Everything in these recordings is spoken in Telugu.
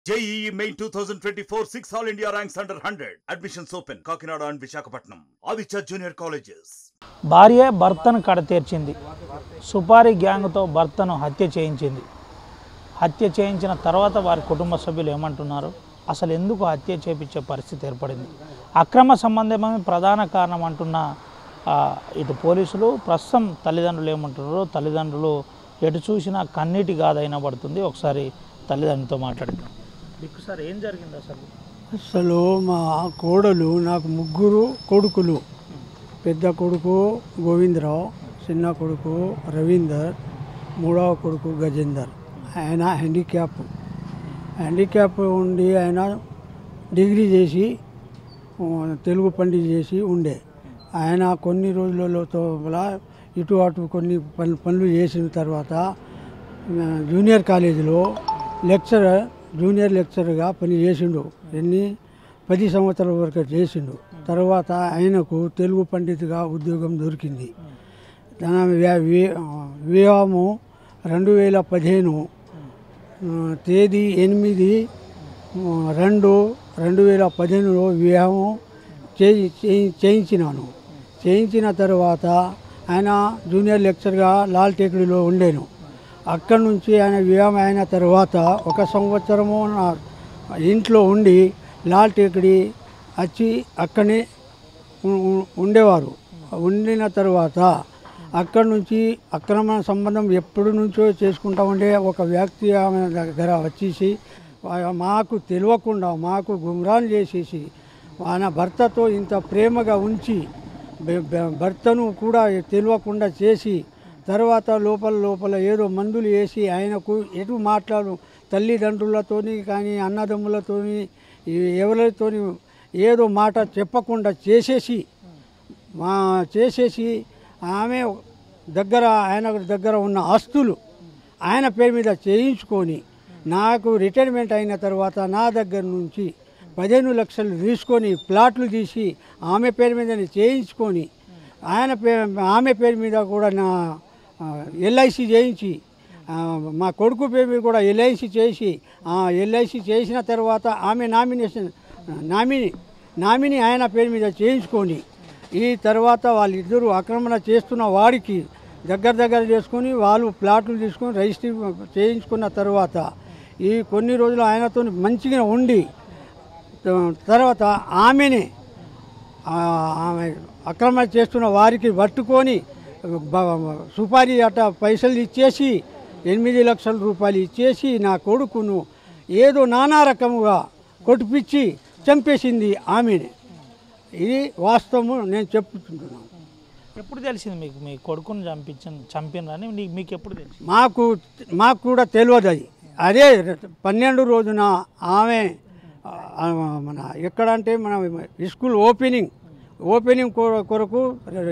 JEE Main 2024 6 All India ranks under 100. Admissions open. Kakinada and Visakhapatnam. Aditya Junior Colleges. భార్య భర్తను కడతీర్చింది సుపారీ గ్యాంగ్తో భర్తను హత్య చేయించింది హత్య చేయించిన తర్వాత వారి కుటుంబ సభ్యులు ఏమంటున్నారు అసలు ఎందుకు హత్య చేపించే పరిస్థితి ఏర్పడింది అక్రమ సంబంధమే ప్రధాన కారణం అంటున్న ఆ, ఇటు పోలీసులు ప్రస్తుతం తల్లిదండ్రులు ఏమంటున్నారో తల్లిదండ్రులు ఎటు చూసినా కన్నీటి గాథైనా పడుతుంది ఒకసారి తల్లిదండ్రులతో మాట్లాడుతాం మీకు సార్ ఏం జరిగింది అసలు అసలు మా కోడలు నాకు ముగ్గురు కొడుకులు పెద్ద కొడుకు గోవిందరావు చిన్న కొడుకు రవీందర్ మూడవ కొడుకు గజేందర్ ఆయన హ్యాండిక్యాప్ హ్యాండిక్యాప్ ఉండి ఆయన డిగ్రీ చేసి ఆ, తెలుగు పండిట్ చేసి ఉండే ఆయన కొన్ని రోజులతో ఇటు అటు కొన్ని పనులు పనులు చేసిన తర్వాత ఆ, జూనియర్ కాలేజీలో లెక్చరర్ జూనియర్ లెక్చరర్గా పని చేసిండు ఎన్ని పది సంవత్సరాల వరకు చేసిండు తర్వాత ఆయనకు తెలుగు పండితుగా ఉద్యోగం దొరికింది తన వ్యా- వి- ఆ, వివాహము రెండు వేల పదిహేను ఆ, తేదీ ఎనిమిది ఆ, రెండు రెండు వేల పదిహేనులో వివాహం చేయి చేయి- చేయించినాను చేయించిన తర్వాత ఆయన జూనియర్ లెక్చర్గా లాల్ టేకుడిలో ఉండేను అక్కడి నుంచి ఆయన వివాహం అయిన తర్వాత ఒక సంవత్సరము నా ఇంట్లో ఉండి లాల్ టేకుడి వచ్చి అక్కడనే ఉ- ఉ- ఉండేవారు ఉండిన తర్వాత అక్కడి నుంచి అక్రమ సంబంధం ఎప్పటి నుంచో చేసుకుంటా ఉండే ఒక వ్యక్తి ఆమె దగ్గర వచ్చేసి వా- మాకు తెలియకుండా మాకు గుమ్రాన్ చేసేసి ఆయన భర్తతో ఇంత ప్రేమగా ఉంచి బె- బె- భర్తను కూడా తెలియకుండా చేసి తర్వాత లోపల లోపల ఏదో మందులు వేసి ఆయనకు ఎటు మాట్లాడు తల్లిదండ్రులతోని కానీ అన్నదమ్ములతోని ఈ- ఎవరితోని ఏదో మాట చెప్పకుండా చేసేసి మా చేసేసి ఆమె దగ్గర ఆయన దగ్గర ఉన్న ఆస్తులు ఆయన పేరు మీద చేయించుకొని నాకు రిటైర్మెంట్ అయిన తర్వాత నా దగ్గర నుంచి పదిహేను లక్షలు తీసుకొని ప్లాట్లు తీసి ఆమె పేరు మీద చేయించుకొని ఆయన పే ఆమె పేరు మీద కూడా నా ఎల్ఐసి చేయించి ఆ, మా కొడుకు పేరు మీద కూడా ఎల్ఐసి చేసి ఎల్ఐసి చేసిన తర్వాత ఆమె నామినేషన్ నామిని నామిని ఆయన పేరు మీద చేయించుకొని ఈ తర్వాత వాళ్ళిద్దరూ ఆక్రమణ చేస్తున్న వాడికి దగ్గర దగ్గర చేసుకొని వాళ్ళు ప్లాట్లు తీసుకొని రిజిస్ట్రీ చేయించుకున్న తర్వాత ఈ కొన్ని రోజులు ఆయనతో మంచిగా ఉండి తర్వాత ఆమెనే ఆ, ఆమె అక్రమణ చేస్తున్న వారికి పట్టుకొని బ- సుపారీ అట పైసలు ఇచ్చేసి ఎనిమిది లక్షల రూపాయలు ఇచ్చేసి నా కొడుకును ఏదో నానా రకముగా కొట్టిపిచ్చి చంపేసింది ఆమెనే ఇది వాస్తవము నేను చెప్పుకుంటున్నాను ఎప్పుడు తెలిసింది మీకు మీ కొడుకుని చంపించిన చంపినరని నీకు మీకు ఎప్పుడు తెలిసింది మాకు మాకు కూడా తెలియదు అది అదే పన్నెండు రోజున ఆమె ఆ, మన ఎక్కడంటే మన స్కూల్ ఓపెనింగ్ ఓపెనింగ్ కొర- కొరకు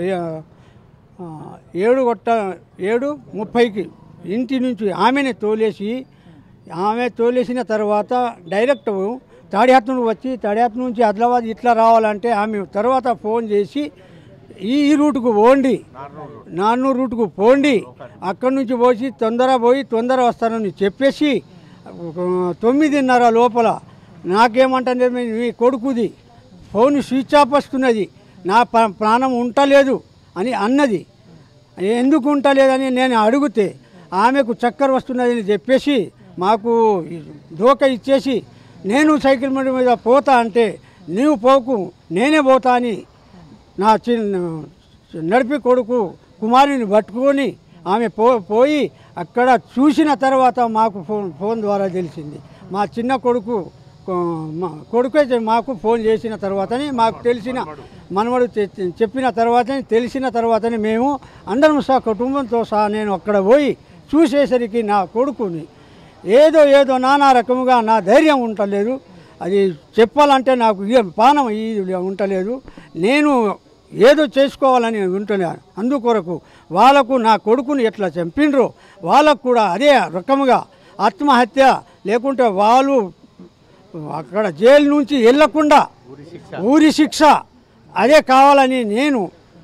ఆ, ఏడు కొట్ట ఏడు ముప్పైకి ఇంటి నుంచి ఆమెనే తోలేసి ఆమె తోలేసిన తర్వాత డైరెక్ట్ తాడిహత్తు వచ్చి తాడిహత్తు నుంచి ఆదిలాబాద్ ఇట్లా రావాలంటే ఆమె తర్వాత ఫోన్ చేసి ఈ ఈ రూటుకు పోండి నాన్నూరు రూటుకు పోండి అక్కడి నుంచి పోసి తొందర పోయి తొందర వస్తానని చెప్పేసి ఒక తొమ్మిదిన్నర లోపల నాకేమంటే మీ కొడుకుది ఫోన్ స్విచ్ ఆఫ్ వస్తున్నది నా ప్ర- ప్రాణం ఉంటలేదు అని అన్నది ఎందుకు ఉంటలేదని నేను అడిగితే ఆమెకు చక్కర వస్తున్నదని చెప్పేసి మాకు ఈ దోక ఇచ్చేసి నేను సైకిల్ మీద మీద పోతా అంటే నీవు పోకు నేనే పోతా అని నా చిన్న నడిపి కొడుకు కుమారుని పట్టుకొని ఆమె పో పోయి అక్కడ చూసిన తర్వాత మాకు ఫోన్ ఫోన్ ద్వారా తెలిసింది మా చిన్న కొడుకు కొ- మా కొడుకే చె- మాకు ఫోన్ చేసిన తర్వాతనే మాకు తెలిసిన మనవడు చె- చెప్పిన తర్వాతనే తెలిసిన తర్వాతనే మేము అందరం సహా కుటుంబంతో సహా నేను అక్కడ పోయి చూసేసరికి నా కొడుకుని ఏదో ఏదో నానా రకముగా నా ధైర్యం ఉండలేదు అది చెప్పాలంటే నాకు ఇక పానం ఇది ఉండలేదు నేను ఏదో చేసుకోవాలని ఉంటున్నాను అందుకొరకు వాళ్ళకు నా కొడుకుని ఎట్లా చంపిండ్రో వాళ్ళకు కూడా అదే రకముగా ఆత్మహత్య లేకుంటే వాళ్ళు అక్కడ జైలు నుంచి వెళ్ళకుండా ఊరి శిక్ష అదే కావాలని నేను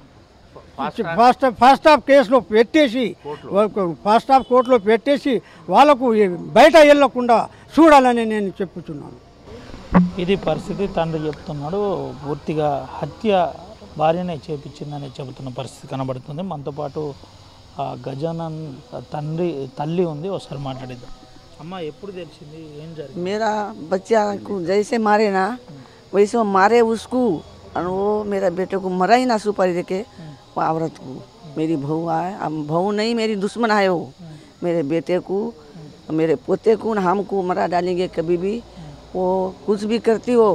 ఫాస్ట్ ఫాస్ట్ ఆఫ్ కేసులో పెట్టేసి వాళ్ళకు ఫాస్ట్ ఆఫ్ కోర్టులో పెట్టేసి వాళ్ళకు ఈ బయట వెళ్ళకుండా చూడాలని నేను చెప్పుతున్నాను ఇది పరిస్థితి తండ్రి చెప్తున్నాడు పూర్తిగా హత్య భార్యనే చేపించిందని చెబుతున్న పరిస్థితి కనబడుతుంది మనతో పాటు ఆ, గజానన్ తండ్రి తల్లి ఉంది ఒకసారి మాట్లాడిద్దాం అమ్మ ఎప్పుడు తెలిసింది ఏం జరిగింది मेरा बच्चा को जैसे मारे ना वैसे वो मारे उसको और वो मेरा बेटे को मरा ही ना सुपारी देके वो औरत को मेरी बहू आए अब बहू नहीं मेरी दुश्मन है वो मेरे बेटे को मेरे पोते को न हमको मरा डालेंगे कभी भी वो कुछ भी करती हो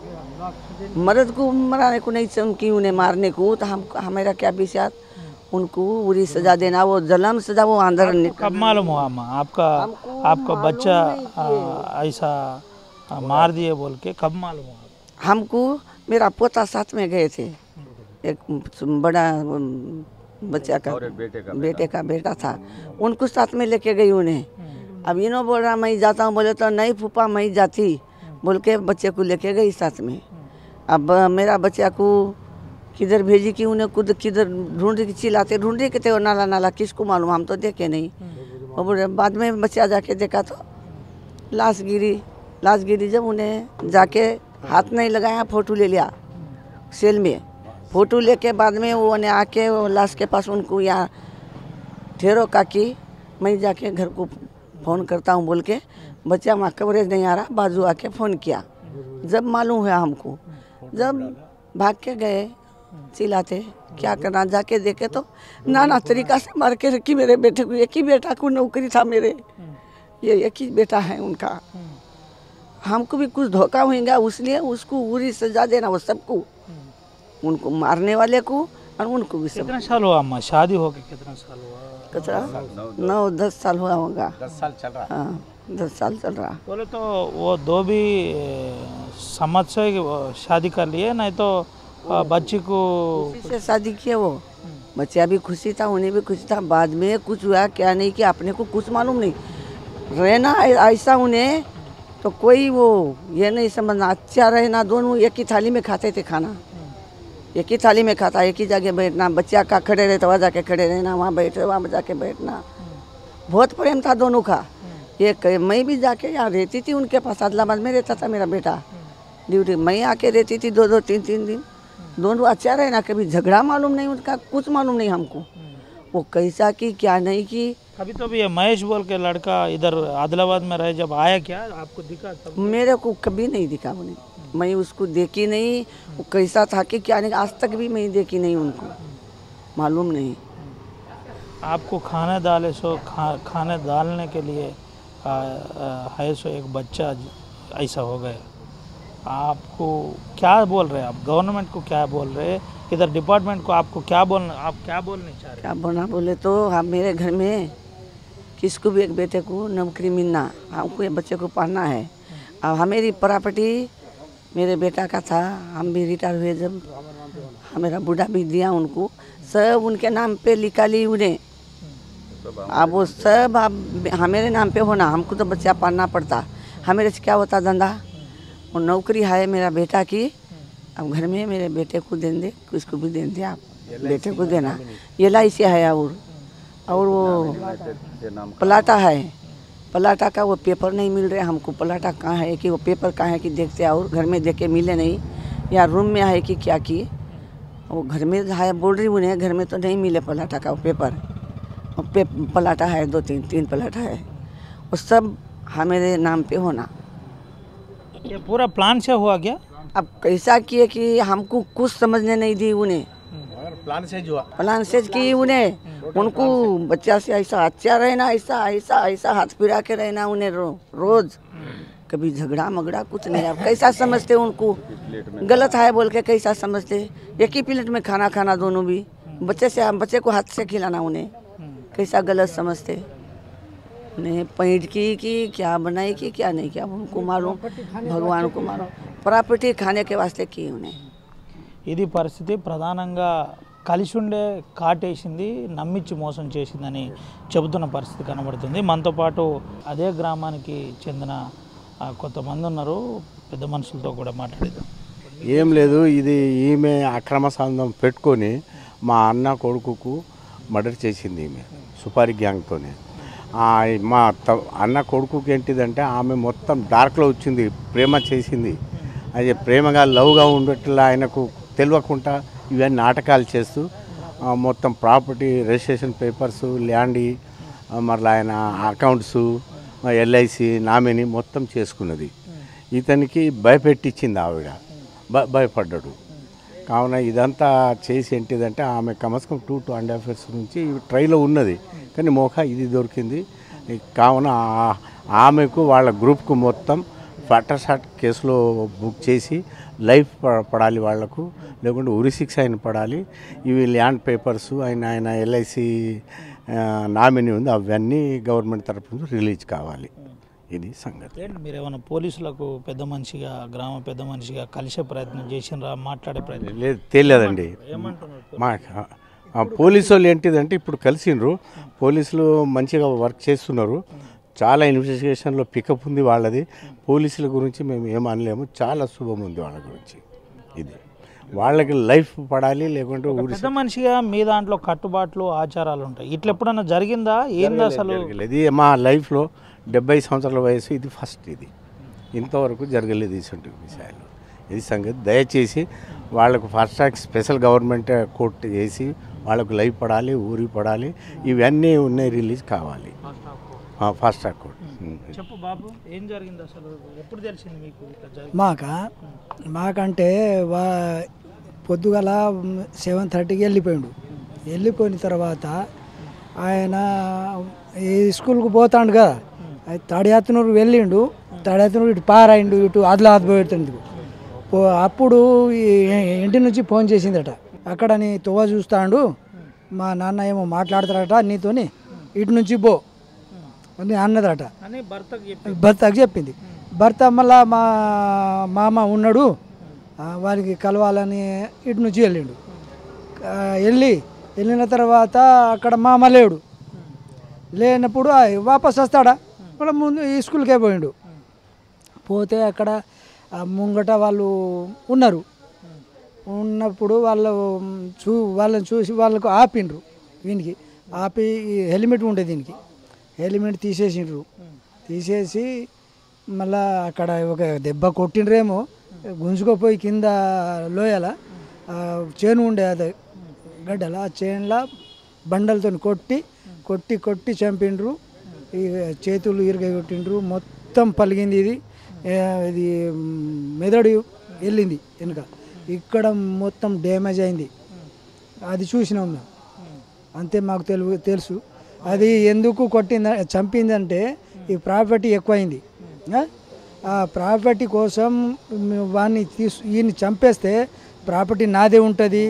मर्द को मराने को नहीं चमकी उन्हें मारने को तो हम हमारा क्या विचार उनको बुरी सजा देना वो जलम सजा वो अंदर निकल कब मालूम हुआ अम्मा आपका आपका बच्चा आ, ऐसा आ, मार दिए बोल के कब मालूम हुआ हमको मेरा पोता साथ में गए थे एक बड़ा उम, बच्चा का बेटे का बेटा था उनको साथ में लेके गई उन्हें अब इन्हों बोल रहा मैं जाता हूँ बोले तो नहीं फूफा मैं जाती बोल के बच्चे को लेके गई साथ में अब अ, मेरा बच्चा को किधर भेजी कि उन्हें खुद किधर ढूंढ के चिल्लाते ढूंढ के थे वो नाला नाला किसको मालूम हम तो देखे नहीं वो बोले बाद में बच्चा जाके देखा तो लाश गिरी लाश गिरी जब उन्हें जाके हाथ नहीं लगाया फोटो ले लिया सेल में फोटो लेके बाद में वो उन्हें आके वो लाश के पास उनको यहाँ ठहरो काकी मैं जाके घर को फ़ोन करता हूँ बोल के बच्चा वहाँ कवरेज नहीं आ रहा बाजू आके फ़ोन किया जब मालूम हुआ हमको जब भाग के गए चिल्लाते क्या करना जाके देखे तो नाना तरीका से मार के रखी मेरे बेटे को एक ही बेटा को नौकरी था मेरे ये एक ही बेटा है उनका हमको भी कुछ धोखा होगा उसलिए उसको पूरी सजा देना वो सबको उनको मारने वाले को और उनको भी सब कितना साल हुआ अम्मा शादी होके कितना साल हुआ कचरा नौ दस साल हुआ होगा दस साल चल रहा हाँ दस साल चल रहा बोले तो वो दो भी ए, समझ से वो शादी कर लिए नहीं तो आ, बच्ची को खुशी से शादी किए वो बच्चा भी खुशी था उन्हें भी खुशी था बाद में कुछ हुआ क्या नहीं किया अपने को कुछ मालूम नहीं रहना ऐ- ऐसा उन्हें तो कोई वो ये नहीं समझना अच्छा रहना दोनों एक ही थाली में खाते थे खाना एक ही थाली में खाता एक ही जगह बैठना बच्चा का खड़े रहे तो वहाँ जाके खड़े रहना वहाँ बैठे वहाँ जाके बैठना बहुत प्रेम था दोनों का ये क- मैं भी जाके यहाँ रहती थी उनके पास आदिलाबाद में रहता था मेरा बेटा ड्यूटी मैं आके रहती थी दो दो तीन तीन दिन दोनों अच्छा रहे ना कभी झगड़ा मालूम नहीं उनका कुछ मालूम नहीं हमको वो कैसा की क्या नहीं की अभी तो भी ये महेश बोल के लड़का इधर आदिलाबाद में रहे जब आया क्या आपको दिखा तब मेरे को कभी नहीं दिखा उन्हें मैं उसको देखी नहीं वो कैसा था कि क्या नहीं आज तक भी मैं देखी नहीं उनको मालूम नहीं आपको खाने डाले सो खा, खाने डालने के लिए आ, आ, है सो एक बच्चा ज- ऐसा हो गया आपको क्या बोल रहे हैं आप गवर्नमेंट को क्या बोल रहे हैं इधर डिपार्टमेंट को आपको क्या बोलना आप क्या बोलने चाह रहे क्या बोला बोले तो हम मेरे घर में किसको भी एक बेटे को नौकरी मिलना हमको ये बच्चे को पढ़ना है अब हमेरी प्रॉपर्टी मेरे बेटा का था हम भी रिटायर हुए जब हमारा बूढ़ा भी दिया उनको सब उनके नाम पे लिखा ली उन्हें अब वो सब अब हमारे नाम पे होना हमको तो बच्चा पालना पड़ता हमारे से क्या होता धंधा वो नौकरी है मेरा बेटा की अब घर में मेरे बेटे को दे दे किसको भी दे दे आप बेटे को देना ये लाई से है और और वो पलाटा है पलाटा का वो पेपर नहीं मिल रहा हमको पलाटा कहाँ है कि वो पेपर कहाँ है कि देखते और घर में देख के मिले नहीं या रूम में है कि क्या की वो घर में है बोल रही उन्हें घर में तो नहीं मिले पलाटा का वो पेपर वो पे पलाटा है दो तीन तीन पलाटा है वो सब हमारे नाम पे होना ये पूरा प्लान से हुआ क्या अब कैसा किए कि हमको कुछ समझने नहीं दी उन्हें प्लान से जो प्लान से की उन्हें उनको बच्चा से ऐसा अच्छा रहना ऐसा ऐसा ऐसा हाथ फिरा के रहना उन्हें रो, रोज कभी झगड़ा मगड़ा कुछ नहीं अब कैसा समझते उनको गलत है बोल के कैसा समझते एक ही प्लेट में खाना खाना दोनों भी बच्चे से बच्चे को हाथ से खिलाना उन्हें कैसा गलत समझते उन्हें पैंट की कि क्या बनाई की क्या नहीं किया अब उनको मालूम भगवान को मालूम प्रॉपर्टी खाने के वास्ते की उन्हें ఇది పరిస్థితి ప్రధానంగా కలిసి ఉండే కాటేసింది నమ్మించి మోసం చేసిందని చెబుతున్న పరిస్థితి కనబడుతుంది మనతో పాటు అదే గ్రామానికి చెందిన ఆ, కొంతమంది ఉన్నారు పెద్ద మనుషులతో కూడా మాట్లాడేద్దాం ఏం లేదు ఇది ఈమె అక్రమ సంబంధం పెట్టుకొని మా అన్న కొడుకుకు మర్డర్ చేసింది ఈమె సుపారి గ్యాంగ్తోనే ఆ, మా త- అన్న కొడుకుకి ఏంటిదంటే ఆమె మొత్తం డార్క్లో వచ్చింది ప్రేమ చేసింది అది ప్రేమగా లవ్గా ఉండేట్లా ఆయనకు తెలియకుండా ఇవన్నీ నాటకాలు చేస్తూ ఆ, మొత్తం ప్రాపర్టీ రిజిస్ట్రేషన్ పేపర్స్ ల్యాండ్ మరలా ఆయన అకౌంట్స్ ఎల్ఐసి నామిని మొత్తం చేసుకున్నది ఇతనికి భయపెట్టించింది ఆవిడ భ భయపడ్డాడు కావున ఇదంతా చేసి ఏంటిదంటే ఆమె కమస్కం two two and half years నుంచి ట్రైలో ఉన్నది కానీ మోక ఇది దొరికింది ఈ కావున ఆ- ఆమెకు వాళ్ళ గ్రూప్కు మొత్తం ఫటర్షాట్ కేసులో బుక్ చేసి లైఫ్ ప- పడాలి వాళ్లకు లేకుంటే ఉరి శిక్ష ఆయన పడాలి ఇవి ల్యాండ్ పేపర్స్ ఆయన ఆయన ఎల్ఐసి నామినీ ఉంది అవన్నీ గవర్నమెంట్ తరపు నుంచి రిలీజ్ కావాలి ఇది సంగతి ఏంటి మీరు ఏమైనా పోలీసులకు పెద్ద మనిషిగా గ్రామ పెద్ద మనిషిగా కలిసే ప్రయత్నం చేసినరా మాట్లాడే ప్రయత్నం లేదు తెలియదండి ఏమంటున్నారు మా ఆ పోలీసు వాళ్ళు ఏంటిదంటే ఇప్పుడు కలిసిండ్రు పోలీసులు మంచిగా వర్క్ చేస్తున్నారు చాలా ఇన్వెస్టిగేషన్లో పికప్ ఉంది వాళ్ళది పోలీసుల గురించి మేము ఏం అనలేము చాలా శుభం ఉంది వాళ్ళ గురించి ఇది వాళ్ళకి లైఫ్ పడాలి లేకుంటే ఊరి పెద్ద మనిషిగా మీ దాంట్లో కట్టుబాట్లు ఆచారాలు ఉంటాయి ఇట్లా ఎప్పుడన్నా జరిగిందా ఏంది అసలు జరగలేదు ఇది మా లైఫ్లో డెబ్బై సంవత్సరాల వయసు ఇది ఫస్ట్ ఇది ఇంతవరకు జరగలేదు ఇటువంటి విషయాలు ఇది సంగతి దయచేసి వాళ్ళకు fast track special government court చేసి వాళ్ళకు లైఫ్ పడాలి ఊరి పడాలి ఇవన్నీ ఉన్నాయి రిలీజ్ కావాలి ఫాస్ట్ ట్రాక్ కోర్టు చెప్పు బాబు ఏం జరిగింది అసలు ఎప్పుడు తెలిసింది మీకు ఇట్లా జరిగింది మాక మాకంటే వా పొద్దుగల సెవెన్ థర్టీకి వెళ్ళిపోయిండు వెళ్ళిపోయిన తర్వాత ఆయన ఈ స్కూల్కి పోతాడు కదా అది తడియాత్నూరు వెళ్ళిండు తడియాత్నూరు ఇటు పారాయిండు ఇటు ఆదిలాబాద్ పోయేటందుకు పో అప్పుడు ఈ ఇంటి నుంచి ఫోన్ చేసిందట అక్కడ నీ తువ్వ చూస్తాడు మా నాన్న ఏమో మాట్లాడతాడట నీతోని ఇటు నుంచి పో అని అన్నదట అని భర్తకు చెప్పి భర్తకు చెప్పింది భర్త మళ్ళా మా మామ ఉన్నాడు ఆ, వారికి కలవాలని ఇటు నుంచి వెళ్ళిండు ఆ, వెళ్ళి వెళ్ళిన తర్వాత అక్కడ మామ లేడు లేనప్పుడు ఆ, వాపస్ వస్తాడా మళ్ళీ ముందు ఈ స్కూల్కే పోయిండు పోతే అక్కడ ఆ ముంగట వాళ్ళు ఉన్నారు ఉన్నప్పుడు వాళ్ళు చూ వాళ్ళని చూసి వాళ్ళకు ఆపిండ్రు వీనికి ఆపి ఈ హెల్మెట్ ఉండే దీనికి హెల్మెట్ తీసేసిండ్రు తీసేసి మళ్ళా అక్కడ ఒక దెబ్బ కొట్టిండ్రేమో గుంజుకోపోయి కింద లోయల ఆ చేను ఉండే అదే గడ్డల ఆ చేనులో బండలతో కొట్టి కొట్టి కొట్టి చంపిండ్రు ఈ చేతులు ఇరగ కొట్టిండ్రు మొత్తం పలిగింది ఇది ఏ, ఇది మ్, మెదడు వెళ్ళింది వెనుక ఇక్కడ మొత్తం డ్యామేజ్ అయింది అది చూసినాం మేము అంతే మాకు తెలు తెలుసు అది ఎందుకు కొట్టింద చంపిందంటే ఈ ప్రాపర్టీ ఎక్కువైంది ఆ? ఆ ప్రాపర్టీ కోసం మ్, వాడిని తీసు ఈయన్ని చంపేస్తే ప్రాపర్టీ నాదే ఉంటుంది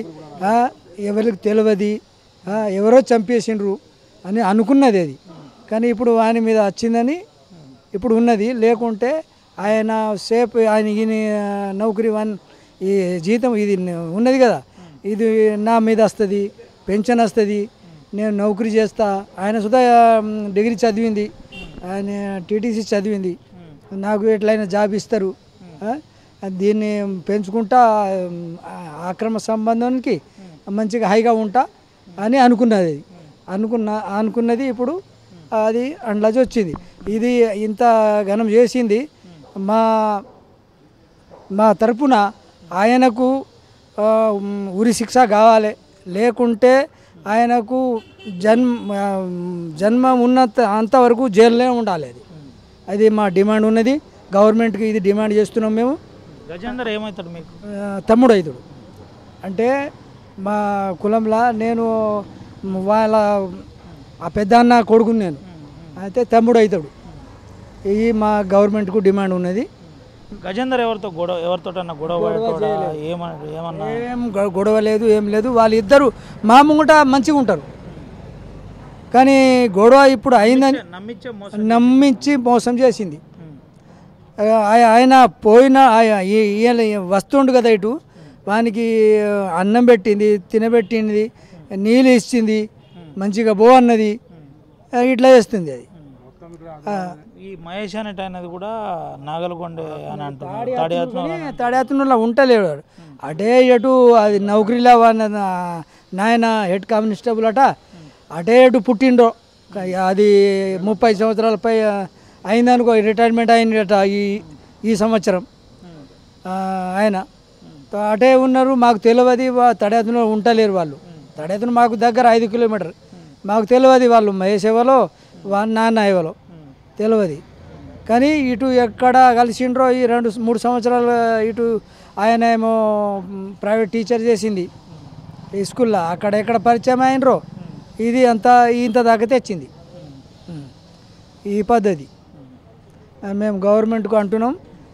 ఎవరికి తెలియదు ఆ, ఎవరో చంపేసిండ్రు అని అనుకున్నది అది కానీ ఇప్పుడు వాని మీద వచ్చిందని ఇప్పుడు ఉన్నది లేకుంటే ఆయన సేఫ్ ఆయన ఈయన నౌకరీ వన్ ఈ జీతం ఇది ఉన్నది కదా ఇది నా మీద వస్తుంది పెన్షన్ వస్తుంది నేను నౌకరీ చేస్తా ఆయన సుధా మ్, డిగ్రీ చదివింది ఆయన టీటీసీ చదివింది నాకు ఎట్లయినా జాబ్ ఇస్తారు ఆ? దీన్ని పెంచుకుంటా మ్, ఆ- ఆక్రమ సంబంధానికి మంచిగా హైగా ఉంటా అని అనుకున్నది అది. అనుకున్న అనుకున్నది ఇప్పుడు అది అండ్లజి వచ్చింది ఇది ఇంత ఘనం చేసింది మా మా తరపున ఆయనకు ఆ, ఉమ్, ఉరి శిక్ష కావాలి లేకుంటే ఆయనకు జన్మ ఆ, జన్మ ఉన్నంత అంతవరకు జైల్లోనే ఉండాలి అది అది మా డిమాండ్ ఉన్నది గవర్నమెంట్కి ఇది డిమాండ్ చేస్తున్నాం మేము గజేందర్ ఏమవుతాడు మీకు ఆ, తమ్ముడు అవుతాడు అంటే మా కులంలో నేను వాళ్ళ ఆ పెద్ద అన్న కొడుకుని నేను అయితే తమ్ముడు అవుతాడు ఇది మా గవర్నమెంట్కు డిమాండ్ ఉన్నది గజేందర్ ఎవరితో గొడవ ఎవరితోటన్నా గొడవ పడేటోడా? ఏమన్నా ఏమన్నా ఏం గొ- గొడవ లేదు ఏం లేదు వాళ్ళిద్దరు మా ముంగట మంచిగా ఉంటారు కానీ గొడవ ఇప్పుడు అయిందని నమ్మించే మోసం నమ్మించి మోసం చేసింది ఆ- ఆయన పోయిన ఆయ- ఈ- ఈయన వస్తుండు కదా ఇటు వానికి అన్నం పెట్టింది తినబెట్టింది నీళ్ళు ఇచ్చింది మంచిగా బో అన్నది ఆ, ఇట్లా చేస్తుంది అది ఆ, ఈ మహేష్ అనేట ఆయనది కూడా నాగలగొండే అని అంటున్నారు తాడియాత్మ కానీ తడేతనులో ఉంటలేడు వాడు. అటే ఎటు అది నౌకరీలో వాడిన నాయన హెడ్ కానిస్టేబుల్ అట అటే ఎటు పుట్టిండో క- అది ముప్పై సంవత్సరాలపై ఆ, అయిందనుకో రిటైర్మెంట్ అయినట ఈ ఈ సంవత్సరం ఆ, ఆయన త- అటే ఉన్నారు మాకు తెలియదు వా- తడేతులో ఉంటలేరు వాళ్ళు తడేతులు మాకు దగ్గర ఐదు కిలోమీటర్ మాకు తెలియదు వాళ్ళు మహేష్ ఎవరో వా నాన్న ఎవరో తెలియదు కానీ ఇటు ఎక్కడ కలిసిండ్రో ఈ రెండు మూడు సంవత్సరాలు ఇటు ఆయన ఏమో మ్, ప్రైవేట్ టీచర్ చేసింది ఈ స్కూల్లో అక్కడ ఎక్కడ పరిచయం అయినరో ఇది అంతా ఇంత దాకా తెచ్చింది ఉమ్. ఈ పద్ధతి ఆ, మేము గవర్నమెంట్కు అంటున్నాం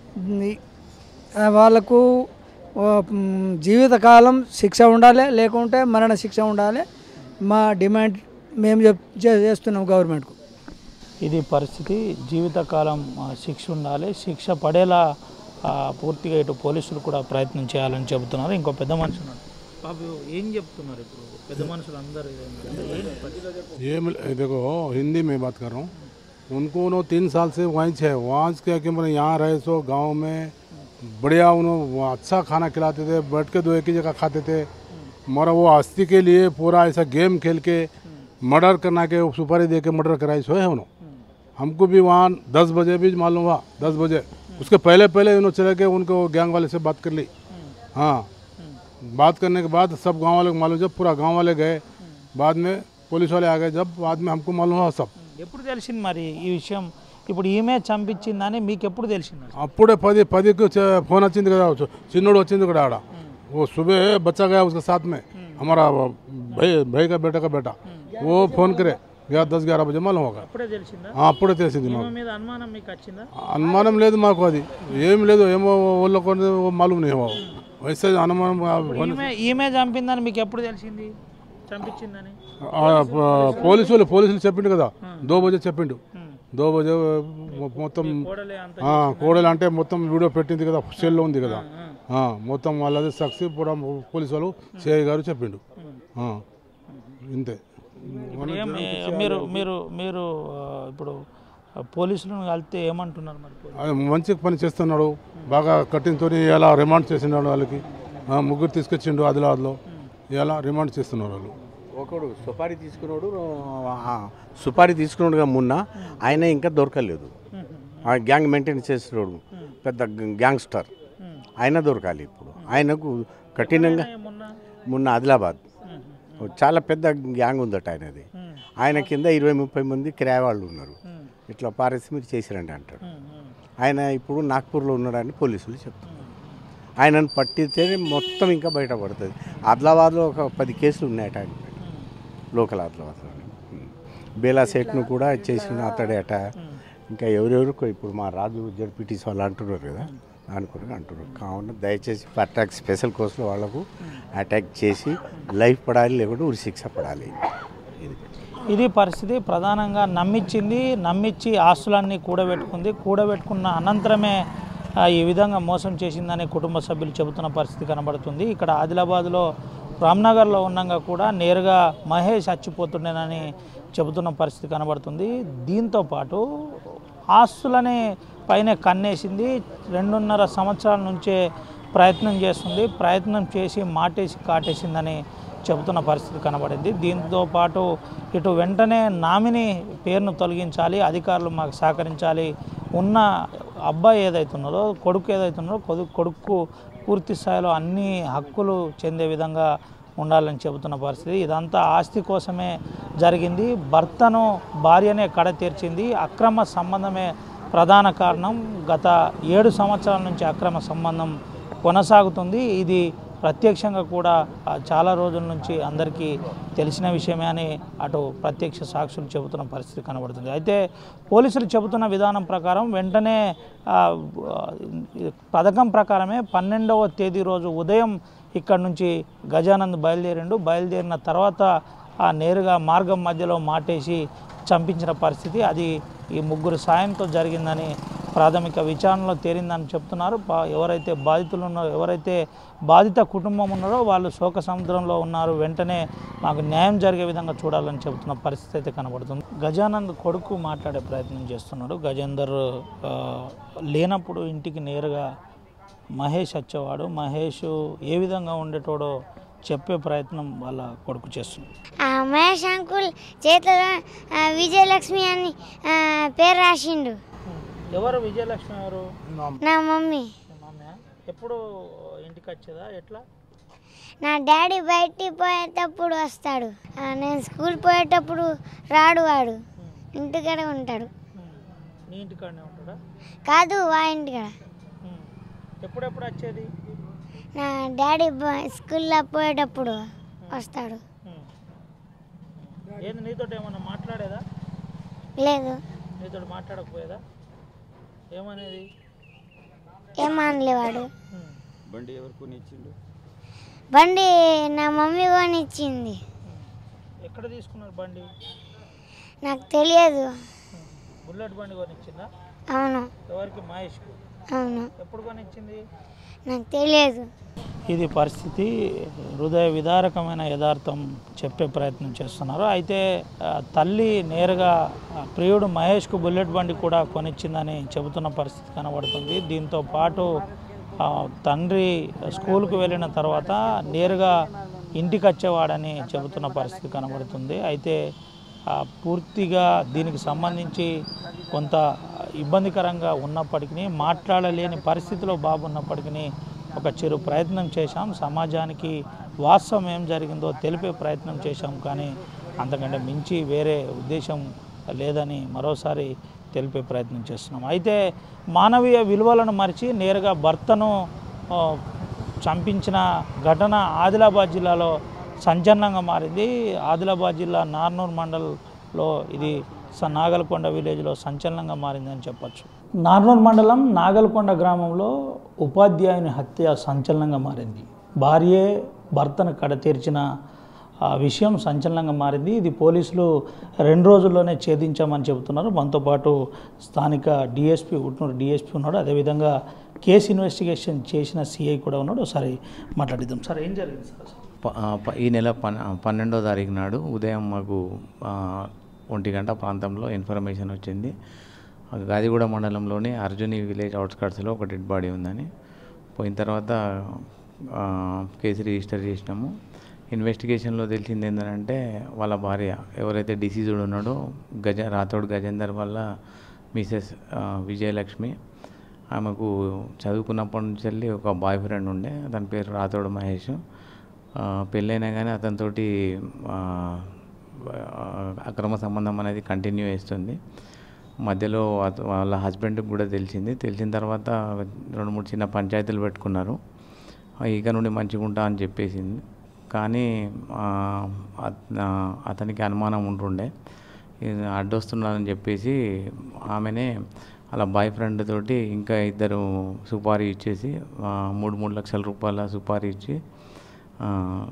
ఈ- ఆ, వాళ్ళకు ఓ, మ్, జీవితకాలం శిక్ష ఉండాలి లేకుంటే మరణ శిక్ష ఉండాలి మా డిమాండ్ మేము చెప్ చే- చేస్తున్నాం గవర్నమెంట్కు ఇది పరిస్థితి జీవితకాలం ఆ, శిక్ష ఉండాలి శిక్ష పడేలా ఆ, పూర్తిగా ఇటు పోలీసులు కూడా ప్రయత్నం చేయాలని చెబుతున్నారు ఇంకో పెద్ద మనిషి ఉన్నాడు బాబు ఏం చెప్తున్నారు ఇప్పుడు పెద్ద మనుషులు అందరూ ఏంటి పరిస్థితి? ये मिल- देखो हिंदी में बात कर रहा हूँ उनको उन्हों तीन साल से वहीं से है वहाँ से क्या कि मतलब यहाँ रहे सो गांव में बढ़िया उन्होंने वो अच्छा खाना खिलाते थे बैठ के दो एक ही जगह खाते थे मगर वो आस्ती के लिए पूरा ऐसा गेम खेल के मर्डर करना के सुपारी दे के मर्डर कराई सो है उन्होंने हमको भी वहाँ दस बजे भी मालूम हुआ दस बजे उसके पहले पहले उन्होंने चले के उनको गैंग वाले से बात कर ली हाँ बात करने के बाद सब गांव वाले को मालूम जब पूरा गांव वाले गए बाद में पुलिस वाले आ गए जब बाद में हमको मालूम हुआ सब ఎప్పుడు తెలిసింది మరి ఈ విషయం ఇప్పుడు ఈమె చంపించిందని మీకు ఎప్పుడు తెలిసింది అప్పుడే పది పదికి చ- ఫోన్ వచ్చింది కదా చి- చిన్నోడు వచ్చింది కూడా ఆడ वो सुबह बच्चा गया उसके साथ में हमारा भाई भाई का बेटा का बेटा वो फोन करे गया दस ग्यारह बजे मालूम होगा అప్పుడే తెలిసిందా ఆ, అప్పుడే తెలిసింది ఈమె మాకు మీద అనుమానం మీకు వచ్చిందా అనుమానం లేదు మాకు అది ఏం లేదు ఏమో వాళ్ళకు మాలూమ్ नहीं हुआ वैसे అనుమానం ఇప్పుడు ఈమె ఈమె చంపిందని మీకు ఎప్పుడు తెలిసింది చంపించిందని ఆ, ప- పోలీసులు పోలీసులు చెప్పిండు కదా దో బజే చెప్పిండు దో బజే మొత్తం కోడలే అంత ఆ, కోడలు అంటే మొత్తం వీడియో పెట్టింది కదా సెల్లో ఉంది కదా ఆ, మొత్తం వాళ్ళది సాక్షి కూడా పోలీసు వాళ్ళు సిఐ గారు చెప్పిండు ఆ, ఇంతే ఇప్పుడు ఏం మీరు మీరు మీరు ఆ, ఇప్పుడు ఆ, పోలీసులను కలిస్తే ఏమంటున్నారు మరి పోలీసులు? అది మంచి పని చేస్తున్నాడు బాగా కట్టినతో ఎలా రిమాండ్ చేసినాడు వాళ్ళకి ఆ, ముగ్గురు తీసుకొచ్చిండు ఆదిలాబాద్లో ఎలా రిమాండ్ చేస్తున్నారు వాళ్ళు ఒకడు సుపారీ తీసుకున్నాడు ఆ, సుపారీ తీసుకున్నాడుగా మొన్న ఆయన ఇంకా దొరకలేదు ఆ గ్యాంగ్ మెయింటైన్ చేస్తున్నాడు పెద్ద గ్యాంగ్స్టర్ ఆయన దొరకాలి ఇప్పుడు ఆయనకు కఠినంగా మొన్న మొన్న ఆదిలాబాద్ చాలా పెద్ద గ్యాంగ్ ఉందట ఆయనది ఆయన కింద ఇరవై ముప్పై మంది కిరాయి వాళ్ళు ఉన్నారు ఇట్లా పారేసి మీరు చేసిరండి అంటాడు ఆయన ఇప్పుడు నాగ్పూర్లో ఉన్నాడని పోలీసులు చెప్తున్నారు ఆయనను పట్టితే మొత్తం ఇంకా బయటపడుతుంది ఆదిలాబాద్లో ఒక పది కేసులు ఉన్నాయట ఆయన పైన. లోకల్ ఆదిలాబాద్లో బేలా సెట్ను కూడా చేసిన అతడే అట ఇంకా ఎవరెవరికో ఇప్పుడు మా రాజు జడ్పీటీస్ వాళ్ళు అంటున్నారు కదా అనుకుని అంటున్నారు కావున దయచేసి అటాక్ స్పెషల్ కోర్సులో వాళ్ళకు అటాక్ చేసి లైఫ్ పడాలి లేకుంటే ఉరి శిక్ష పడాలి ఇది ఇది పరిస్థితి ప్రధానంగా నమ్మించింది నమ్మించి ఆస్తులన్నీ కూడబెట్టుకుంది కూడబెట్టుకున్న అనంతరమే ఆ, ఈ విధంగా మోసం చేసిందని కుటుంబ సభ్యులు చెబుతున్న పరిస్థితి కనబడుతుంది ఇక్కడ ఆదిలాబాద్లో రామ్నగర్లో ఉన్నాగా కూడా నేరుగా మహేష్ చచ్చిపోతుండేనని చెబుతున్న పరిస్థితి కనబడుతుంది దీంతో పాటు ఆస్తులని పైన కన్నేసింది రెండున్నర సంవత్సరాల నుంచే ప్రయత్నం చేస్తుంది ప్రయత్నం చేసి మాటేసి కాటేసిందని చెబుతున్న పరిస్థితి కనబడింది దీంతో పాటు ఇటు వెంటనే నామిని పేరును తొలగించాలి అధికారులు మాకు సహకరించాలి ఉన్న అబ్బాయి ఏదైతున్నారో కొడుకు ఏదైతున్నారో కొడుకు కొడుకు పూర్తి స్థాయిలో అన్ని హక్కులు చెందే విధంగా ఉండాలని చెబుతున్న పరిస్థితి ఇదంతా ఆస్తి కోసమే జరిగింది భర్తను భార్యనే కడ తీర్చింది అక్రమ సంబంధమే ప్రధాన కారణం గత ఏడు సంవత్సరాల నుంచి అక్రమ సంబంధం కొనసాగుతుంది ఇది ప్రత్యక్షంగా కూడా ఆ, చాలా రోజుల నుంచి అందరికీ తెలిసిన విషయమే అని అటు ప్రత్యక్ష సాక్షులు చెబుతున్న పరిస్థితి కనబడుతుంది అయితే పోలీసులు చెబుతున్న విధానం ప్రకారం వెంటనే ఆ, ఆ, ఈ పథకం ప్రకారమే పన్నెండవ తేదీ రోజు ఉదయం ఇక్కడ నుంచి గజానంద్ బయలుదేరిండు బయలుదేరిన తర్వాత ఆ నేరుగా మార్గం మధ్యలో మాటేసి చంపించిన పరిస్థితి అది ఈ ముగ్గురు సాయంతో జరిగిందని ప్రాథమిక విచారణలో తేలిందని చెప్తున్నారు బా- ఎవరైతే బాధితులు ఉన్నారో ఎవరైతే బాధిత కుటుంబం ఉన్నారో వాళ్ళు శోక సముద్రంలో ఉన్నారు వెంటనే మాకు న్యాయం జరిగే విధంగా చూడాలని చెబుతున్న పరిస్థితి అయితే కనబడుతుంది గజానంద్ కొడుకు మాట్లాడే ప్రయత్నం చేస్తున్నాడు గజేందర్ ఆ, లేనప్పుడు ఇంటికి నేరుగా మహేష్ వచ్చేవాడు మహేష్ ఏ విధంగా ఉండేటోడో చెప్పే ప్రయత్నం వాళ్ళ కొడుకు చేస్తుంది ఆ మహేష్ అంకుల్ చేతిలో ఆ, విజయలక్ష్మి అని ఆ, పేరు రాసిండు ఎవరు విజయలక్ష్మి ఎవరు నా మమ్మీ మామయ్య ఎప్పుడు ఇంటికి వచ్చేదా ఎట్లా నా డాడీ బయటికి పోయేటప్పుడు వస్తాడు ఆ, నేను స్కూల్ పోయేటప్పుడు రాడు వాడు ఇంటికాడ ఉంటాడు నీ ఇంటికాడనే ఉంటాడా కాదు వా ఇంటికాడ ఎప్పుడెప్పుడు వచ్చేది నా డాడీ బ- స్కూల్లో పోయేటప్పుడు వస్తాడు ఏంది నీతో ఏమన్నా మాట్లాడేదా లేదు నీతో మాట్లాడకపోయేదా ఏమనేది ఏమనలే వాడు బండి ఎవరు కొనిచ్చిండు బండి నా మమ్మీ కొనిచ్చింది ఎక్కడ తీసుకున్నారు బండి నాకు తెలియదు బుల్లెట్ బండి కొనిచ్చిందా అవును ఎవరికి మహేష్కి అవును ఎప్పుడు కొనిచ్చింది నాకు తెలియదు ఇది పరిస్థితి హృదయ విదారకమైన యథార్థం చెప్పే ప్రయత్నం చేస్తున్నారు అయితే ఆ, తల్లి నేరుగా ఆ, ప్రియుడు మహేష్కు బుల్లెట్ బండి కూడా కొనిచ్చిందని చెబుతున్న పరిస్థితి కనబడుతుంది దీంతో పాటు ఆ, తండ్రి స్కూల్కు వెళ్ళిన తర్వాత నేరుగా ఇంటికి వచ్చేవాడని చెబుతున్న పరిస్థితి కనబడుతుంది అయితే ఆ, పూర్తిగా దీనికి సంబంధించి కొంత ఇబ్బందికరంగా ఉన్నప్పటికీ మాట్లాడలేని పరిస్థితిలో బాబు ఉన్నప్పటికీ ఒక చిరు ప్రయత్నం చేశాం సమాజానికి వాస్తవం ఏం జరిగిందో తెలిపే ప్రయత్నం చేశాం కానీ అంతకంటే మించి వేరే ఉద్దేశం లేదని మరోసారి తెలిపే ప్రయత్నం చేస్తున్నాం అయితే మానవీయ విలువలను మరిచి నేరుగా భర్తను ఆ, చంపించిన ఘటన ఆదిలాబాద్ జిల్లాలో సంచలనంగా మారింది ఆదిలాబాద్ జిల్లా నార్నూర్ మండల్లో ఇది స- నాగల్కొండ విలేజ్లో సంచలనంగా మారిందని చెప్పొచ్చు నార్నూర్ మండలం నాగల్కొండ గ్రామంలో ఉపాధ్యాయుని హత్య సంచలనంగా మారింది భార్యే భర్తను కడతీర్చిన ఆ విషయం సంచలనంగా మారింది ఇది పోలీసులు రెండు రోజుల్లోనే ఛేదించామని చెబుతున్నారు మనతో పాటు స్థానిక డిఎస్పీ ఉట్నూరు డిఎస్పీ ఉన్నాడు అదేవిధంగా కేసు ఇన్వెస్టిగేషన్ చేసిన సిఐ కూడా ఉన్నాడు ఒకసారి మాట్లాడిద్దాం సార్ ఏం జరిగింది సార్ అసలు? ప- ఆ, ప- ఈ నెల పన్ పన్నెండో తారీఖు నాడు ఉదయం మాకు ఆ, ఒంటి గంట ప్రాంతంలో ఇన్ఫర్మేషన్ వచ్చింది ఆ గాదిగూడ మండలంలోని అర్జుని విలేజ్ అవుట్స్కట్స్లో ఒక డెడ్ బాడీ ఉందని పోయిన తర్వాత ఆ, కేసు రిజిస్టర్ చేసినాము ఇన్వెస్టిగేషన్లో తెలిసింది ఏంటంటే వాళ్ళ భార్య ఎవరైతే డిసీజుడ్ ఉన్నాడో గజ రాథోడ్ గజేందర్ వల్ల మిసెస్ ఆ, విజయలక్ష్మి ఆమెకు చదువుకున్నప్పటి నుంచి వెళ్ళి ఒక బాయ్ ఫ్రెండ్ ఉండే అతని పేరు రాథోడ్ మహేష్ ఆ, పెళ్ళైనా కానీ అతనితోటి ఆ, ఆ, అక్రమ సంబంధం అనేది కంటిన్యూ చేస్తుంది మధ్యలో అత- వాళ్ళ హస్బెండ్కి కూడా తెలిసింది తెలిసిన తర్వాత రెండు మూడు చిన్న పంచాయతీలు పెట్టుకున్నారు ఆ, ఇక నుండి మంచిగా ఉంటా అని చెప్పేసింది కానీ ఆ, అత- ఆ, అతనికి అనుమానం ఉంటుండే ఇది అడ్డొస్తున్నాడని చెప్పేసి ఆమెనే అలా బాయ్ ఫ్రెండ్ తోటి ఇంకా ఇద్దరు సుపారీ ఇచ్చేసి ఆ, మూడు మూడు లక్షల రూపాయల సుపారీ ఇచ్చి ఆ,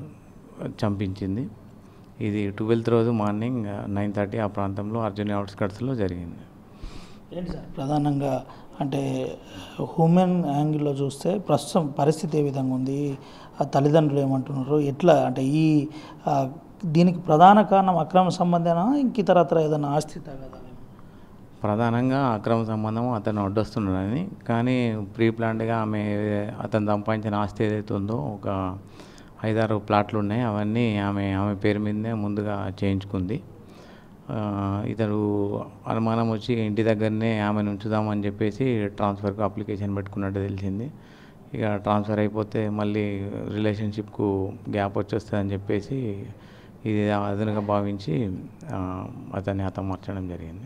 చంపించింది ఇది ట్వెల్త్ రోజు మార్నింగ్ నైన్ థర్టీ ఆ ప్రాంతంలో అర్జుని అవుట్స్కట్స్లో జరిగింది ఏంటి సార్ ప్రధానంగా అంటే హ్యూమన్ యాంగిల్లో చూస్తే ప్రస్తుతం పరిస్థితి ఏ విధంగా ఉంది ఆ తల్లిదండ్రులు ఏమంటున్నారు ఎట్లా అంటే ఈ ఆ, దీనికి ప్రధాన కారణం అక్రమ సంబంధేనా ఇంక ఇతరత్ర ఏదైనా ఆస్తి తగదా ప్రధానంగా అక్రమ సంబంధం అతను అడ్డొస్తున్నాడని కానీ ప్రీ ప్లాన్డ్గా ఆమె అతను సంపాదించిన ఆస్తి ఏదైతే ఉందో ఒక ఐదారు ప్లాట్లు ఉన్నాయి అవన్నీ ఆమె ఆమె పేరు మీదనే ముందుగా చేయించుకుంది ఆ, ఇతడు అనుమానం వచ్చి ఇంటి దగ్గరనే ఆమెను ఉంచుదామని చెప్పేసి ట్రాన్స్ఫర్కి అప్లికేషన్ పెట్టుకున్నట్టు తెలిసింది ఇక ట్రాన్స్ఫర్ అయిపోతే మళ్ళీ రిలేషన్షిప్కు గ్యాప్ వచ్చేస్తుందని చెప్పేసి ఇది అదనుగా భావించి ఆ, అతన్ని హతమార్చడం జరిగింది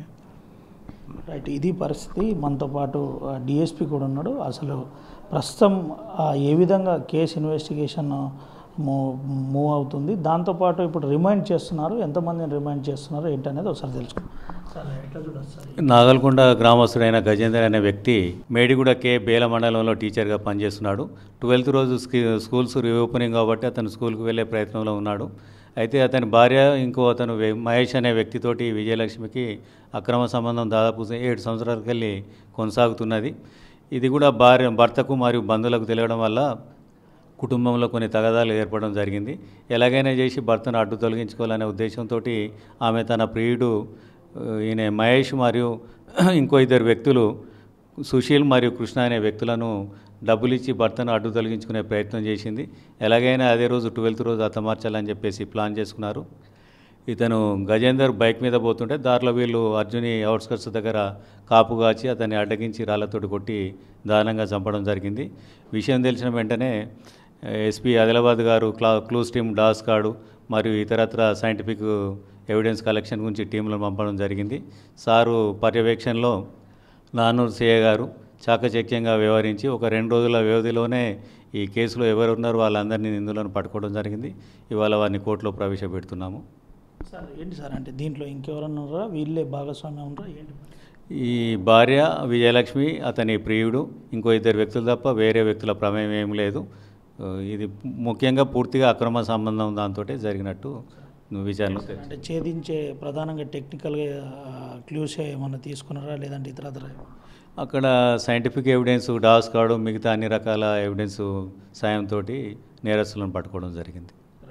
రైట్ ఇది పరిస్థితి మనతో పాటు డిఎస్పి కూడా ఉన్నాడు అసలు ప్రస్తుతం ఆ, ఏ విధంగా కేసు ఇన్వెస్టిగేషన్ మూవ్ మూవ్ అవుతుంది దాంతోపాటు ఇప్పుడు రిమైండ్ చేస్తున్నారు ఎంతమందిని రిమైండ్ చేస్తున్నారు ఏంటనేది ఒకసారి తెలుసుకుందాం సార్ ఎట్లా చూడొచ్చు సార్ నాగల్కొండ గ్రామస్తుడైన గజేందర్ అనే వ్యక్తి మేడిగూడ కే బేల మండలంలో టీచర్గా పనిచేస్తున్నాడు ట్వెల్త్ రోజు స్కీ స్కూల్స్ రీఓపెనింగ్ కాబట్టి అతను స్కూల్కి వెళ్ళే ప్రయత్నంలో ఉన్నాడు అయితే అతని భార్య ఇంకో అతను వే- మహేష్ అనే వ్యక్తితోటి విజయలక్ష్మికి అక్రమ సంబంధం దాదాపు ఏడు సంవత్సరాలకు వెళ్ళి కొనసాగుతున్నది ఇది కూడా భార్య భర్తకు మరియు బంధువులకు తెలియడం వల్ల కుటుంబంలో కొన్ని తగాదాలు ఏర్పడడం జరిగింది ఎలాగైనా చేసి భర్తను అడ్డు తొలగించుకోవాలనే ఉద్దేశంతో ఆమె తన ప్రియుడు ఆ, ఈయన మహేష్ మరియు ఇంకో ఇద్దరు వ్యక్తులు సుశీల్ మరియు కృష్ణ అనే వ్యక్తులను డబ్బులు ఇచ్చి భర్తను అడ్డు తొలగించుకునే ప్రయత్నం చేసింది ఎలాగైనా అదే రోజు ట్వెల్త్ రోజు హతమార్చాలని చెప్పేసి ప్లాన్ చేసుకున్నారు ఇతను గజేందర్ బైక్ మీద పోతుంటే దారిలో వీళ్ళు అర్జుని అవుట్స్కట్స్ దగ్గర కాపు కాచి అతన్ని అడ్డగించి రాళ్లతోటి కొట్టి దారుణంగా చంపడం జరిగింది విషయం తెలిసిన వెంటనే ఎస్పీ ఆదిలాబాద్ గారు క్లా క్లూస్ టీమ్ డాస్ కాడు మరియు ఇతరత్ర సైంటిఫిక్ ఎవిడెన్స్ కలెక్షన్ గురించి టీంలను పంపడం జరిగింది సారు పర్యవేక్షణలో నానూరు సిఏ గారు చాకచక్యంగా వ్యవహరించి ఒక రెండు రోజుల వ్యవధిలోనే ఈ కేసులో ఎవరు ఉన్నారో వాళ్ళందరినీ నిందులను పట్టుకోవడం జరిగింది ఇవాళ వారిని కోర్టులో ప్రవేశపెడుతున్నాము సార్ ఏంటి సార్ అంటే దీంట్లో ఇంకెవరన్నా ఉన్నారా వీళ్ళే భాగస్వామ్యం ఉన్నారా ఏంటి ఈ భార్య విజయలక్ష్మి అతని ప్రియుడు ఇంకో ఇద్దరు వ్యక్తులు తప్ప వేరే వ్యక్తుల ప్రమేయం ఏం లేదు ఆ, ఇది ముఖ్యంగా పూర్తిగా అక్రమ సంబంధం దాంతో జరిగినట్టు విచారణలో తెలుసు అంటే ఛేదించే ప్రధానంగా టెక్నికల్గా క్లూస్ ఏమన్నా తీసుకున్నారా లేదంటే ఇతరత్ర అక్కడ సైంటిఫిక్ ఎవిడెన్స్ డాస్ కాడు మిగతా అన్ని రకాల ఎవిడెన్స్ సాయంతో నేరస్తులను పట్టుకోవడం జరిగింది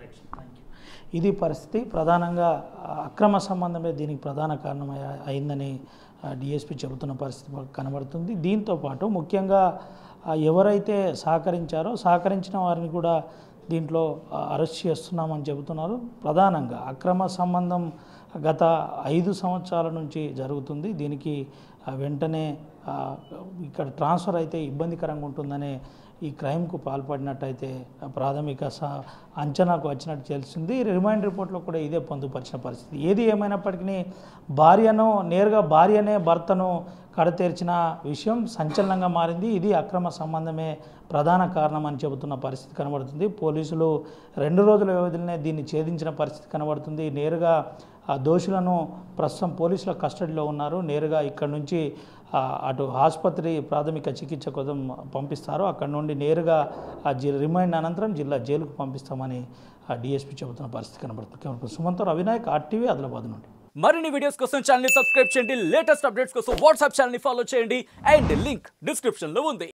ఇది పరిస్థితి ప్రధానంగా ఆ, అక్రమ సంబంధమే దీనికి ప్రధాన కారణం అయ- అయిందని డిఎస్పి చెబుతున్న పరిస్థితి మాకు కనబడుతుంది దీంతో పాటు ముఖ్యంగా ఆ, ఎవరైతే సహకరించారో సహకరించిన వారిని కూడా దీంట్లో ఆ, అరెస్ట్ చేస్తున్నామని చెబుతున్నారు ప్రధానంగా అక్రమ సంబంధం గత ఐదు సంవత్సరాల నుంచి జరుగుతుంది దీనికి ఆ, వెంటనే ఆ, ఇక్కడ ట్రాన్స్ఫర్ అయితే ఇబ్బందికరంగా ఉంటుందనే ఈ క్రైమ్కు పాల్పడినట్టయితే ప్రాథమిక స అంచనాకు వచ్చినట్టు తెలిసింది రిమైండ్ రిపోర్ట్లో కూడా ఇదే పొందుపరిచిన పరిస్థితి ఏది ఏమైనప్పటికీ భార్యను నేరుగా భార్యనే భర్తను కడతేర్చిన విషయం సంచలనంగా మారింది ఇది అక్రమ సంబంధమే ప్రధాన కారణం అని చెబుతున్న పరిస్థితి కనబడుతుంది పోలీసులు రెండు రోజుల వ్యవధిలోనే దీన్ని ఛేదించిన పరిస్థితి కనబడుతుంది నేరుగా ఆ దోషులను ప్రస్తుతం పోలీసుల కస్టడీలో ఉన్నారు నేరుగా ఇక్కడ నుంచి ఆ, అటు ఆసుపత్రి ప్రాథమిక చికిత్స కోసం పంపిస్తారు అక్కడ నుండి నేరుగా ఆ జి రిమైండ్ అనంతరం జిల్లా జైలుకు పంపిస్తామని ఆ డిఎస్పీ చెబుతున్న పరిస్థితి కనబడుతుంది సుమంత్ అవినాయక్ ఆర్టీవీ ఆదిలాబాద్ నుండి మరిన్ని వీడియోస్ కోసం ఛానల్ ని సబ్స్క్రైబ్ చేయండి లేటెస్ట్ అప్డేట్స్ కోసం వాట్సాప్ ఛానల్ ని ఫాలో చేయండి అండ్ లింక్ డిస్క్రిప్షన్ లో ఉంది